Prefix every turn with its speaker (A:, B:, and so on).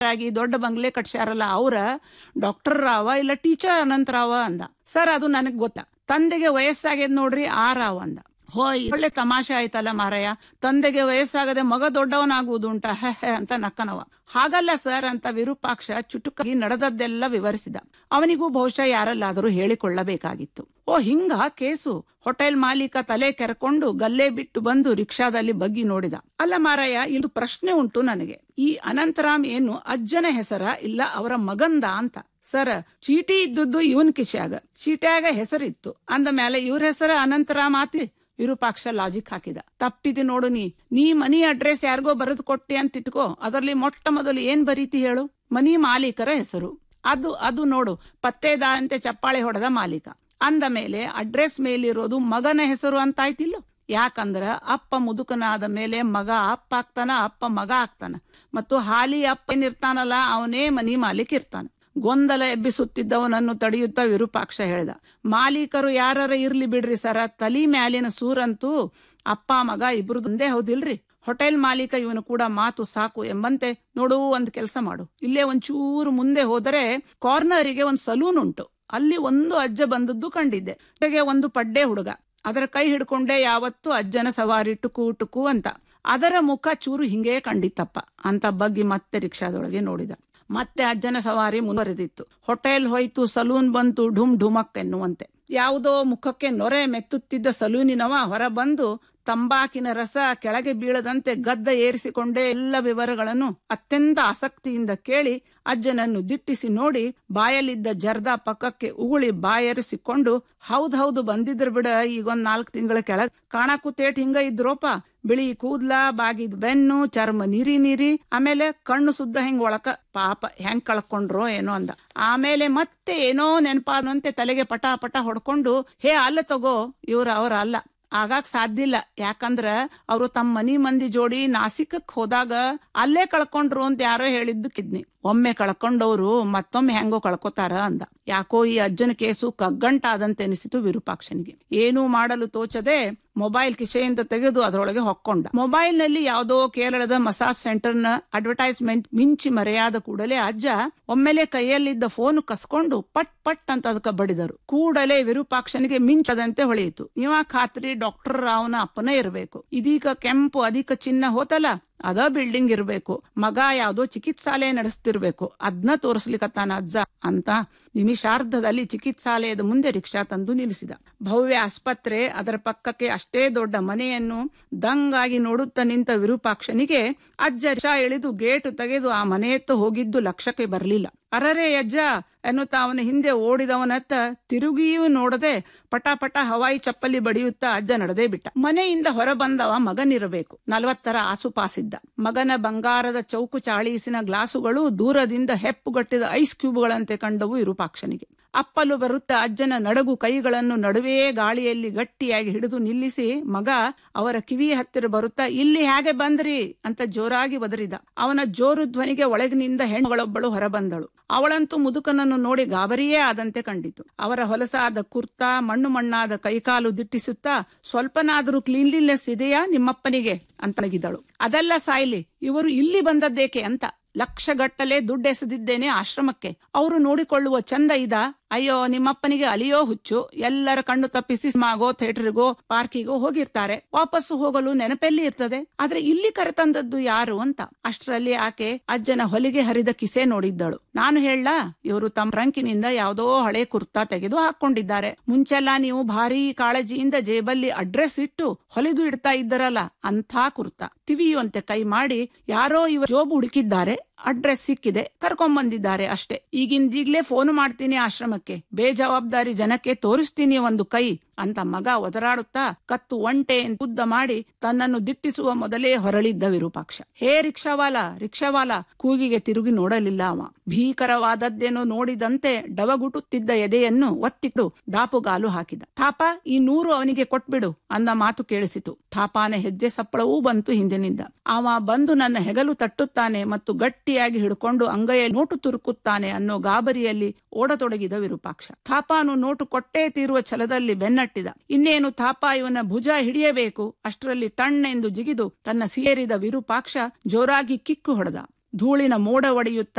A: ಆಗಿ ದೊಡ್ಡ ಬಂಗ್ಲೆ ಕಟ್ಸ್ಯಾರಲ್ಲ ಅವ್ರ ಡಾಕ್ಟರ್ ರಾವ ಇಲ್ಲ ಟೀಚರ್ ಅನಂತರಾವ ಅಂದ ಸರ್ ಅದು ನನಗ್ ಗೊತ್ತ ತಂದೆಗೆ ವಯಸ್ಸಾಗ್ಯದ ನೋಡ್ರಿ ಆ ರಾವ್ ಅಂದ ಹೋಯ್ ಒಳ್ಳೆ ತಮಾಷೆ ಆಯ್ತಲ್ಲ ಮಾರಾಯ ತಂದೆಗೆ ವಯಸ್ಸಾಗದೆ ಮಗ ದೊಡ್ಡವನಾಗುವುದು ಉಂಟ ಹೆ ಹೆ ಅಂತ ನಕ್ಕನವ ಹಾಗಲ್ಲ ಸರ್ ಅಂತ ವಿರೂಪಾಕ್ಷ ಚುಟುಕಾಗಿ ನಡೆದದ್ದೆಲ್ಲ ವಿವರಿಸಿದ ಅವನಿಗೂ ಬಹುಶಃ ಯಾರಲ್ಲಾದರೂ ಹೇಳಿಕೊಳ್ಳಬೇಕಾಗಿತ್ತು ಓ ಹಿಂಗ ಕೇಸು ಹೋಟೆಲ್ ಮಾಲೀಕ ತಲೆ ಕೆರ್ಕೊಂಡು ಗಲ್ಲೆ ಬಿಟ್ಟು ಬಂದು ರಿಕ್ಷಾದಲ್ಲಿ ಬಗ್ಗಿ ನೋಡಿದ ಅಲ್ಲ ಮಾರಾಯ ಇದು ಪ್ರಶ್ನೆ ಉಂಟು ನನಗೆ ಈ ಅನಂತರಾಮ್ ಏನು ಅಜ್ಜನ ಹೆಸರ ಇಲ್ಲ ಅವರ ಮಗಂದ ಅಂತ ಸರ್ ಚೀಟಿ ಇದ್ದದ್ದು ಇವನ್ ಕಿಶ್ಯಾಗ ಚೀಟ್ಯಾಗ ಹೆಸರಿತ್ತು ಅಂದ ಮೇಲೆ ಇವ್ರ ಹೆಸರ ಅನಂತರಾಮ್ ಆತಿ ವಿರೂಪಾಕ್ಷ ಲಾಜಿಕ್ ಹಾಕಿದ ತಪ್ಪಿದೆ ನೋಡು ನೀ ನೀ ಮನಿ ಅಡ್ರೆಸ್ ಯಾರಿಗೋ ಬರೆದು ಕೊಟ್ಟೆ ಅಂತ ಇಟ್ಕೋ ಅದರಲ್ಲಿ ಮೊಟ್ಟ ಮೊದಲು ಏನ್ ಬರೀತಿ ಹೇಳು ಮನಿ ಮಾಲೀಕರ ಹೆಸರು ಅದು ಅದು ನೋಡು ಪತ್ತೇದಾರಂತೆ ಚಪ್ಪಾಳೆ ಹೊಡೆದ ಮಾಲೀಕ ಅಂದ ಮೇಲೆ ಅಡ್ರೆಸ್ ಮೇಲಿರೋದು ಮಗನ ಹೆಸರು ಅಂತ ಆಯ್ತಿಲ್ಲ ಯಾಕಂದ್ರ ಅಪ್ಪ ಮುದುಕನಾದ ಮೇಲೆ ಮಗ ಅಪ್ಪ ಆಗ್ತಾನ ಅಪ್ಪ ಮಗ ಆಗ್ತಾನ ಮತ್ತು ಹಾಲಿ ಅಪ್ಪ ಏನಿರ್ತಾನಲ್ಲ ಅವನೇ ಮನಿ ಮಾಲೀಕ ಇರ್ತಾನ ಗೊಂದಲ ಎಬ್ಬಿಸುತ್ತಿದ್ದವನನ್ನು ತಡೆಯುತ್ತಾ ವಿರೂಪಾಕ್ಷ ಹೇಳ್ದ ಮಾಲೀಕರು ಯಾರ ಇರ್ಲಿ ಬಿಡ್ರಿ ಸರ ತಲಿ ಮ್ಯಾಲಿನ ಸೂರಂತೂ ಅಪ್ಪ ಮಗ ಇಬ್ರು ಒಂದೇ ಹೌದಿಲ್ರಿ ಹೋಟೆಲ್ ಮಾಲೀಕ ಇವನು ಕೂಡ ಮಾತು ಸಾಕು ಎಂಬಂತೆ ನೋಡು ಒಂದ್ ಕೆಲಸ ಮಾಡು ಇಲ್ಲೇ ಒಂಚೂರು ಮುಂದೆ ಹೋದರೆ ಕಾರ್ನರಿಗೆ ಒಂದ್ ಸಲೂನ್ ಉಂಟು ಅಲ್ಲಿ ಒಂದು ಅಜ್ಜ ಬಂದದ್ದು ಕಂಡಿದ್ದೆ ಜೊತೆಗೆ ಒಂದು ಪಡ್ಡೆ ಹುಡುಗ ಅದರ ಕೈ ಹಿಡ್ಕೊಂಡೆ ಯಾವತ್ತು ಅಜ್ಜನ ಸವಾರಿ ಟುಕು ಟುಕು ಅಂತ ಅದರ ಮುಖ ಚೂರು ಹಿಂಗೇ ಕಂಡಿತ್ತಪ್ಪ ಅಂತ ಬಗ್ಗಿ ಮತ್ತೆ ರಿಕ್ಷಾದೊಳಗೆ ನೋಡಿದ ಮತ್ತೆ ಅಜ್ಜನ ಸವಾರಿ ಮುಂದುವರೆದಿತ್ತು ಹೋಟೆಲ್ ಹೋಯ್ತು ಸಲೂನ್ ಬಂತು ಢುಮ್ ಢುಮಕ್ ಎನ್ನುವಂತೆ ಯಾವುದೋ ಮುಖಕ್ಕೆ ನೊರೆ ಮೆತ್ತುತ್ತಿದ್ದ ಸಲೂನಿನವ ಹೊರ ಬಂದು ತಂಬಾಕಿನ ರಸ ಕೆಳಗೆ ಬೀಳದಂತೆ ಗದ್ದ ಏರಿಸಿಕೊಂಡೇ ಎಲ್ಲ ವಿವರಗಳನ್ನು ಅತ್ಯಂತ ಆಸಕ್ತಿಯಿಂದ ಕೇಳಿ ಅಜ್ಜನನ್ನು ದಿಟ್ಟಿಸಿ ನೋಡಿ ಬಾಯಲ್ಲಿದ್ದ ಜರ್ದ ಪಕ್ಕಕ್ಕೆ ಉಗುಳಿ ಬಾಯರಿಸಿಕೊಂಡು ಹೌದೌದು ಬಂದಿದ್ರ ಬಿಡ ಈಗೊಂದ್ ನಾಲ್ಕು ತಿಂಗಳ ಕೆಳಗ್ ಕಾಣಕ್ಕೂ ತೇಟ್ ಹಿಂಗ ಇದ್ರೋಪ ಬಿಳಿ ಕೂದ್ಲ ಬಾಗಿದ್ ಬೆನ್ನು ಚರ್ಮ ನೀರಿ ನೀರಿ ಆಮೇಲೆ ಕಣ್ಣು ಸುದ್ದ ಹೆಂಗ್ ಒಳಕ ಪಾಪ ಹೆಂಗ್ ಕಳ್ಕೊಂಡ್ರೋ ಏನೋ ಅಂದ ಆಮೇಲೆ ಮತ್ತೆ ಏನೋ ನೆನಪಾದಂತೆ ತಲೆಗೆ ಪಟ ಪಟ ಹೊಡ್ಕೊಂಡು ಹೇ ಅಲ್ಲ ತಗೋ ಇವ್ರ ಅವ್ರ ಅಲ್ಲ ಆಗಾಕ್ ಸಾಧ್ಯ ಇಲ್ಲ ಯಾಕಂದ್ರ ಅವರು ತಮ್ಮ ಮನಿ ಮಂದಿ ಜೋಡಿ ನಾಸಿಕಕ್ ಹೋದಾಗ ಅಲ್ಲೇ ಕಳ್ಕೊಂಡ್ರು ಅಂತ ಯಾರೋ ಹೇಳಿದ್ದು ಕಿದ್ನಿ ಒಮ್ಮೆ ಕಳ್ಕೊಂಡವ್ರು ಮತ್ತೊಮ್ಮೆ ಹೆಂಗೋ ಕಳ್ಕೊತಾರ ಅಂದ ಯಾಕೋ ಈ ಅಜ್ಜನ ಕೇಸು ಕಗ್ಗಂಟಾದಂತೆ ಅನಿಸಿತು ವಿರೂಪಾಕ್ಷನಿಗೆ ಏನೂ ಮಾಡಲು ತೋಚದೆ ಮೊಬೈಲ್ ಕಿಸೆಯಿಂದ ತೆಗೆದು ಅದರೊಳಗೆ ಹೊಕ್ಕೊಂಡ ಮೊಬೈಲ್ ನಲ್ಲಿ ಯಾವುದೋ ಕೇರಳದ ಮಸಾಜ್ ಸೆಂಟರ್ ನ ಅಡ್ವರ್ಟೈಸ್ಮೆಂಟ್ ಮಿಂಚಿ ಮರೆಯಾದ ಕೂಡಲೇ ಅಜ್ಜ ಒಮ್ಮೆಲೆ ಕೈಯಲ್ಲಿದ್ದ ಫೋನ್ ಕಸ್ಕೊಂಡು ಪಟ್ ಪಟ್ ಅಂತ ಅದಕ್ಕೆ ಬಡಿದರು ಕೂಡಲೇ ವಿರೂಪಾಕ್ಷನಿಗೆ ಮಿಂಚದಂತೆ ಹೊಳೆಯಿತು ನೀವ ಖಾತ್ರಿ ಡಾಕ್ಟರ್ ರಾವ್ನ ಅಪ್ಪನೇ ಇರಬೇಕು ಇದೀಗ ಕೆಂಪು ಅಧಿಕ ಚಿನ್ನ ಹೋತಲ್ಲ ಅದ ಬಿಲ್ಡಿಂಗ್ ಇರ್ಬೇಕು ಮಗ ಯಾವ್ದೋ ಚಿಕಿತ್ಸಾಲಯ ನಡೆಸ್ತಿರ್ಬೇಕು ಅದ್ನ ತೋರಿಸ್ಲಿಕತ್ತಾನ ಅಜ್ಜ ಅಂತ ನಿಮಿಷಾರ್ಧದಲ್ಲಿ ಚಿಕಿತ್ಸಾಲಯದ ಮುಂದೆ ರಿಕ್ಷಾ ತಂದು ನಿಲ್ಲಿಸಿದ ಭವ್ಯ ಆಸ್ಪತ್ರೆ ಅದರ ಪಕ್ಕಕ್ಕೆ ಅಷ್ಟೇ ದೊಡ್ಡ ಮನೆಯನ್ನು ದಂಗಾಗಿ ನೋಡುತ್ತಾ ನಿಂತ ವಿರೂಪಾಕ್ಷನಿಗೆ ಅಜ್ಜ ರಿಕ್ಷಾ ಇಳಿದು ಗೇಟು ತೆಗೆದು ಆ ಮನೆಯತ್ತ ಹೋಗಿದ್ದು ಲಕ್ಷಕ್ಕೆ ಬರಲಿಲ್ಲ ಅರರೇ ಅಜ್ಜ ಎನ್ನುತ್ತಾ ಅವನ ಹಿಂದೆ ಓಡಿದವನತ್ತ ತಿರುಗಿಯೂ ನೋಡದೆ ಪಟ ಪಟ ಹವಾಯಿ ಚಪ್ಪಲಿ ಬಡಿಯುತ್ತಾ ಅಜ್ಜ ನಡೆದೇ ಬಿಟ್ಟ ಮನೆಯಿಂದ ಹೊರ ಬಂದವ ಮಗನಿರಬೇಕು ನಲವತ್ತರ ಆಸುಪಾಸಿದ್ದ ಮಗನ ಬಂಗಾರದ ಚೌಕು ಚಾಳೀಸಿನ ಗ್ಲಾಸುಗಳು ದೂರದಿಂದ ಹೆಪ್ಪುಗಟ್ಟಿದ ಐಸ್ ಕ್ಯೂಬ್ಗಳಂತೆ ಕಂಡವು ವಿರೂಪಾಕ್ಷನಿಗೆ ಅಪ್ಪಲು ಬರುತ್ತಾ ಅಜ್ಜನ ನಡಗು ಕೈಗಳನ್ನು ನಡುವೆಯೇ ಗಾಳಿಯಲ್ಲಿ ಗಟ್ಟಿಯಾಗಿ ಹಿಡಿದು ನಿಲ್ಲಿಸಿ ಮಗ ಅವರ ಕಿವಿಯ ಹತ್ತಿರ ಬರುತ್ತಾ ಇಲ್ಲಿ ಹೇಗೆ ಬಂದ್ರಿ ಅಂತ ಜೋರಾಗಿ ಒದರಿದ ಅವನ ಜೋರು ಧ್ವನಿಗೆ ಒಳಗಿನಿಂದ ಹೆಣ್ಣುಗಳೊಬ್ಬಳು ಹೊರಬಂದಳು ಅವಳಂತೂ ಮುದುಕನನ್ನು ನೋಡಿ ಗಾಬರಿಯೇ ಆದಂತೆ ಕಂಡಿತು ಅವರ ಹೊಲಸಾದ ಕುರ್ತಾ ಮಣ್ಣು ಮಣ್ಣಾದ ಕೈಕಾಲು ದಿಟ್ಟಿಸುತ್ತಾ ಸ್ವಲ್ಪನಾದರೂ ಕ್ಲೀನ್ಲಿನೆಸ್ ಇದೆಯಾ ನಿಮ್ಮಪ್ಪನಿಗೆ ಅಂತ ನಗಿದಳು ಅದೆಲ್ಲ ಸಾಯ್ಲಿ ಇವರು ಇಲ್ಲಿ ಬಂದದ್ದೇಕೆ ಅಂತ ಲಕ್ಷಗಟ್ಟಲೆ ದುಡ್ಡೆಸೆದಿದ್ದೇನೆ ಆಶ್ರಮಕ್ಕೆ ಅವರು ನೋಡಿಕೊಳ್ಳುವ ಚಂದ ಇದ ಅಯ್ಯೋ ನಿಮ್ಮಪ್ಪನಿಗೆ ಅಲಿಯೋ ಹುಚ್ಚು ಎಲ್ಲರ ಕಣ್ಣು ತಪ್ಪಿಸಿ ಸಿನಿಮಾಗೋ ಥಿಯೇಟರ್ಗೋ ಪಾರ್ಕಿಗೋ ಹೋಗಿರ್ತಾರೆ ವಾಪಸ್ಸು ಹೋಗಲು ನೆನಪೆಲ್ಲಿ ಇರ್ತದೆ ಆದ್ರೆ ಇಲ್ಲಿ ಕರೆತಂದದ್ದು ಯಾರು ಅಂತ ಅಷ್ಟರಲ್ಲಿ ಆಕೆ ಅಜ್ಜನ ಹೊಲಿಗೆ ಹರಿದ ಕಿಸೆ ನೋಡಿದ್ದಳು ನಾನು ಹೇಳ ಇವರು ತಮ್ಮ ರಂಕಿನಿಂದ ಯಾವುದೋ ಹಳೆ ಕುರ್ತಾ ತೆಗೆದು ಹಾಕೊಂಡಿದ್ದಾರೆ ಮುಂಚೆಲ್ಲ ನೀವು ಭಾರಿ ಕಾಳಜಿಯಿಂದ ಜೇಬಲ್ಲಿ ಅಡ್ರೆಸ್ ಇಟ್ಟು ಹೊಲಿದು ಇಡ್ತಾ ಇದ್ದರಲ್ಲ ಅಂಥ ಕುರ್ತಾ ತಿವಿಯುವಂತೆ ಕೈ ಮಾಡಿ ಯಾರೋ ಇವ ಜೋಬು ಹುಡುಕಿದ್ದಾರೆ ಅಡ್ರೆಸ್ ಸಿಕ್ಕಿದೆ ಕರ್ಕೊಂಬಂದಿದ್ದಾರೆ ಅಷ್ಟೇ ಈಗಿಂದೀಗ್ಲೇ ಫೋನ್ ಮಾಡ್ತೀನಿ ಆಶ್ರಮಕ್ಕೆ ಬೇಜವಾಬ್ದಾರಿ ಜನಕ್ಕೆ ತೋರಿಸ್ತೀನಿ ಒಂದು ಕೈ ಅಂತ ಮಗ ಒದರಾಡುತ್ತಾ ಕತ್ತು ಒಂಟೆ ಉದ್ದ ಮಾಡಿ ತನ್ನನ್ನು ದಿಟ್ಟಿಸುವ ಮೊದಲೇ ಹೊರಳಿದ್ದ ವಿರೂಪಾಕ್ಷ ಹೇ ರಿಕ್ಷಾವಾಲ ರಿಕ್ಷಾವಾಲ ಕೂಗಿಗೆ ತಿರುಗಿ ನೋಡಲಿಲ್ಲ ಅವ ಭೀಕರವಾದದ್ದೇನೋ ನೋಡಿದಂತೆ ಡವಗುಟುತ್ತಿದ್ದ ಎದೆಯನ್ನು ಒತ್ತಿಟ್ಟು ದಾಪುಗಾಲು ಹಾಕಿದ ಥಾಪ ಈ ನೂರು ಅವನಿಗೆ ಕೊಟ್ಬಿಡು ಅಂದ ಮಾತು ಕೇಳಿಸಿತು ಥಾಪಾನ ಹೆಜ್ಜೆ ಸಪ್ಪಳವೂ ಬಂತು ಹಿಂದಿನಿಂದ ಅವ ಬಂದು ನನ್ನ ಹೆಗಲು ತಟ್ಟುತ್ತಾನೆ ಮತ್ತು ಗಟ್ಟಿಯಾಗಿ ಹಿಡ್ಕೊಂಡು ಅಂಗೈಯಲ್ಲಿ ನೋಟು ತುರುಕುತ್ತಾನೆ ಅನ್ನೋ ಗಾಬರಿಯಲ್ಲಿ ಓಡತೊಡಗಿದ ವಿರೂಪಾಕ್ಷ ಥಾಪಾನು ನೋಟು ಕೊಟ್ಟೇ ತೀರುವ ಛಲದಲ್ಲಿ ಬೆನ್ನಟ್ಟಿದ ಇನ್ನೇನು ಥಾಪ ಇವನ ಭುಜ ಹಿಡಿಯಬೇಕು ಅಷ್ಟರಲ್ಲಿ ಟಣ್ಣೆಂದು ಜಿಗಿದು ತನ್ನ ಸೇರಿದ ವಿರೂಪಾಕ್ಷ ಜೋರಾಗಿ ಕಿಕ್ಕು ಹೊಡೆದ ಧೂಳಿನ ಮೋಡ ಒಡೆಯುತ್ತ